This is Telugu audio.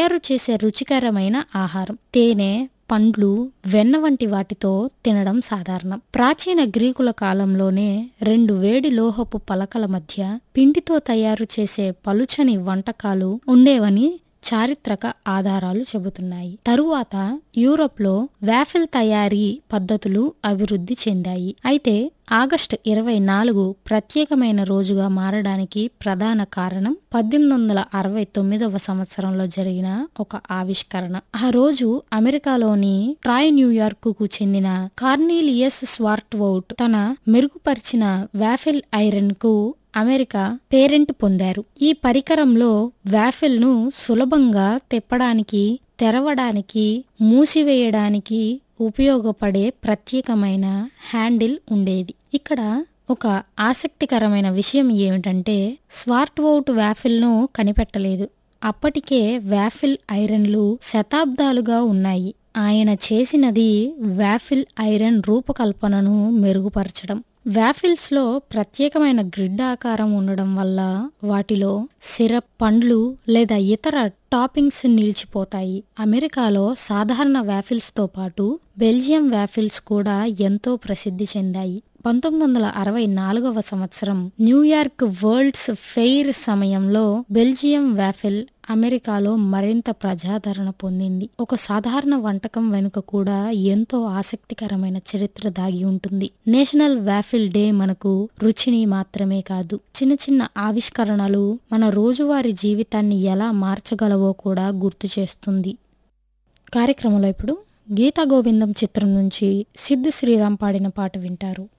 తయారు చేసే రుచికరమైన ఆహారం తేనె పండ్లు వెన్న వంటి వాటితో తినడం సాధారణం ప్రాచీన గ్రీకుల కాలంలోనే రెండు వేడి లోహపు పలకల మధ్య పిండితో తయారు చేసే పలుచని వంటకాలు ఉండేవని చారిత్రక ఆధారాలు చెబుతున్నాయి తరువాత యూరోప్లో వాఫిల్ తయారీ పద్ధతులు అభివృద్ధి చెందాయి అయితే ఆగస్టు ఇరవై నాలుగు ప్రత్యేకమైన రోజుగా మారడానికి ప్రధాన కారణం పద్దెనిమిది వందల అరవై తొమ్మిదవ సంవత్సరంలో జరిగిన ఒక ఆవిష్కరణ ఆ రోజు అమెరికాలోని ట్రాయ్ న్యూయార్క్ కు చెందిన కార్నీలియస్ స్వార్ట్వౌట్ తన మెరుగుపరిచిన వాఫిల్ ఐరన్ కు అమెరికా పేరెంట్ పొందారు ఈ పరికరంలో వాఫిల్ ను సులభంగా తిప్పడానికి తెరవడానికి మూసివేయడానికి ఉపయోగపడే ప్రత్యేకమైన హ్యాండిల్ ఉండేది ఇక్కడ ఒక ఆసక్తికరమైన విషయం ఏమిటంటే స్వార్ట్వౌట్ వాఫిల్ను కనిపెట్టలేదు అప్పటికే వాఫిల్ ఐరన్లు శతాబ్దాలుగా ఉన్నాయి ఆయన చేసినది వాఫిల్ ఐరన్ రూపకల్పనను మెరుగుపరచడం వాఫిల్స్ లో ప్రత్యేకమైన గ్రిడ్ ఆకారం ఉండడం వల్ల వాటిలో సిరప్ పండ్లు లేదా ఇతర టాపింగ్స్ నిలిచిపోతాయి అమెరికాలో సాధారణ వాఫిల్స్ తో పాటు బెల్జియం వాఫిల్స్ కూడా ఎంతో ప్రసిద్ధి చెందాయి పంతొమ్మిది వందల అరవై నాలుగవ సంవత్సరం న్యూయార్క్ వరల్డ్స్ ఫెయిర్ సమయంలో బెల్జియం వాఫిల్ అమెరికాలో మరింత ప్రజాదరణ పొందింది ఒక సాధారణ వంటకం వెనుక కూడా ఎంతో ఆసక్తికరమైన చరిత్ర దాగి ఉంటుంది నేషనల్ వాఫిల్ డే మనకు రుచిని మాత్రమే కాదు చిన్న చిన్న ఆవిష్కరణలు మన రోజువారీ జీవితాన్ని ఎలా మార్చగలవో కూడా గుర్తు చేస్తుంది కార్యక్రమంలో ఇప్పుడు గీతా గోవిందం చిత్రం నుంచి సిద్ధు శ్రీరామ్ పాడిన పాట వింటారు